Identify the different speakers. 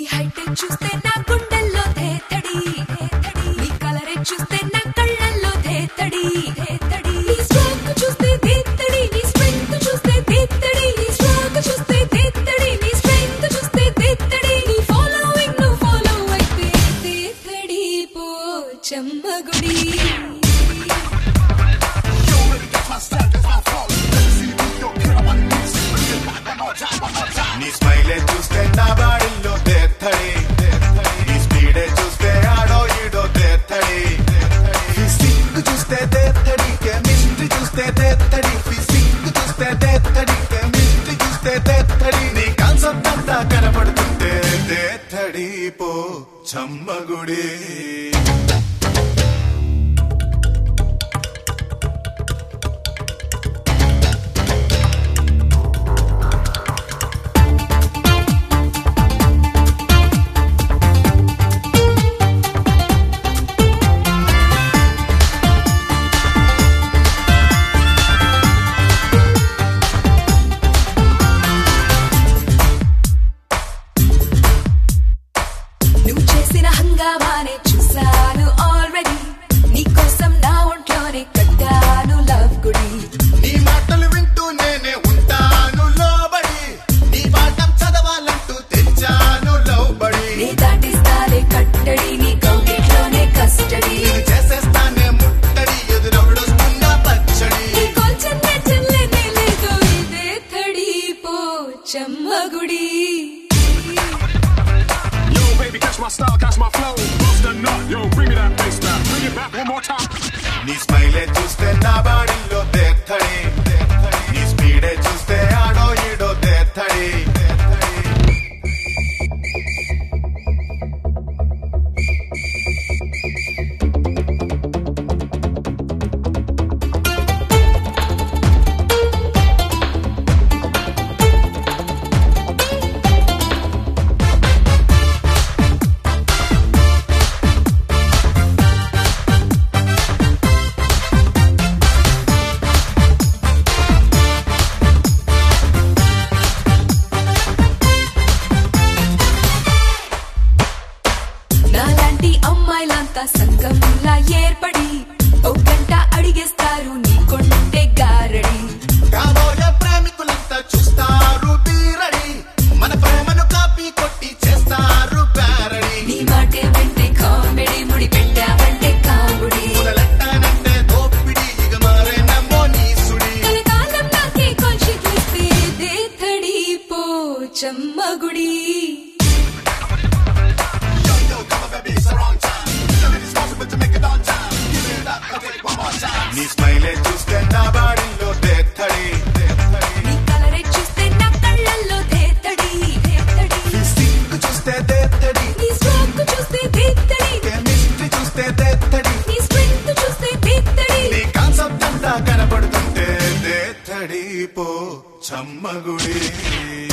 Speaker 1: Height చూస్తే నా గుండెల్లో తేతడి నీ కలర్ చూస్తే నా కళ్ళల్లో తేతడి నీ స్ట్రోక్ చూస్తే తేతడి నీ స్ట్రెంగ్త్ చూస్తే తేతడి నీ స్ట్రోక్ చూస్తే తేతడి నీ స్ట్రెంగ్త్ చూస్తే తేతడి నీ ఫాలోయింగ్ ను ఫాలో అయితే తేతడి పో చెమ్మగుడి
Speaker 2: నీ స్మైలే చూస్తే నా బాడీలో తెత్తడి నీ స్పీడే చూస్తే ఆడో ఈడో తెత్తడి ఫిజిక్ చూస్తే తెత్తడి కెమిస్ట్రీ చూస్తే తెత్తడి ఫిజిక్ చూస్తే తెత్తడి కెమిస్ట్రీ చూస్తే తెత్తడి నీ కాన్సెప్ట్ అంతా కనపడుతుంటే తెత్తడి పో చమ్మగుడి
Speaker 1: నువ్వు చేసిన హంగామానే చూశాను ఆల్రెడీ నీకోసం నా ఒంట్లోనే కట్టాను లవ్ గుడి
Speaker 2: నీ మాటలు వింటూ నేనే ఉంటాను లోబడి నీ పాఠం చదవాలంటూ తెచ్చాను లోబడి
Speaker 1: నీ దాటిస్తాలే కట్టడి నీ కౌగిట్లోనే కస్టడీ
Speaker 2: ఇది చేసేస్తానే ముట్టడి ఎదురొడుస్తున్న పచ్చడి
Speaker 1: నీ కొంచెం చెల్లెనే లేదు ఇదే తడి పో చెమ్మగుడి
Speaker 3: Yo, baby, catch my style, catch my flow. Bust a nut, yo, bring me that bass back. Bring it back one more time.
Speaker 2: నీ స్మైలే చూస్తే నా బాడీలో తెత్తడి నీ స్పీడే చూస్తే ఆడో ఈడో తెత్తడి
Speaker 1: నాలాంటి అమ్మాయిలంతా సంఘంలా ఏర్పడి ఒక గంట అడిగేస్తారు నీ కొంటే గారడి
Speaker 2: కాబోయే ప్రేమికులంతా చూస్తారు తీరడి మన ప్రేమను కాపీ కొట్టి చేస్తారు ప్యారడి
Speaker 1: నీ మాటే వింటే కామెడీ ముడి పెట్టావంటే కాముడి
Speaker 2: మొదలెట్టానంటే దోపిడి ఇక మారేనమ్మో నీ సుడి
Speaker 1: కలకాలం నాకే కొంచెం ఇస్తే దేతడి పో చెమ్మగుడి
Speaker 2: నీ స్మైలే చూస్తే నా బాడీలో తెత్తడి
Speaker 1: నీ కలరే చూస్తే నా కళ్ళల్లో దేతడి దేతడి
Speaker 2: ఫిజిక్ చూస్తే తెత్తడి
Speaker 1: నీ స్ట్రోక్ చూస్తే దేతడి
Speaker 2: కెమిస్ట్రీ చూస్తే తెత్తడి
Speaker 1: నీ స్ట్రెంగ్త్ చూస్తే దేతడి
Speaker 2: నీ కాన్సెప్ట్ అంతా కనపడుతుంటే తెత్తడి పో చమ్మగుడి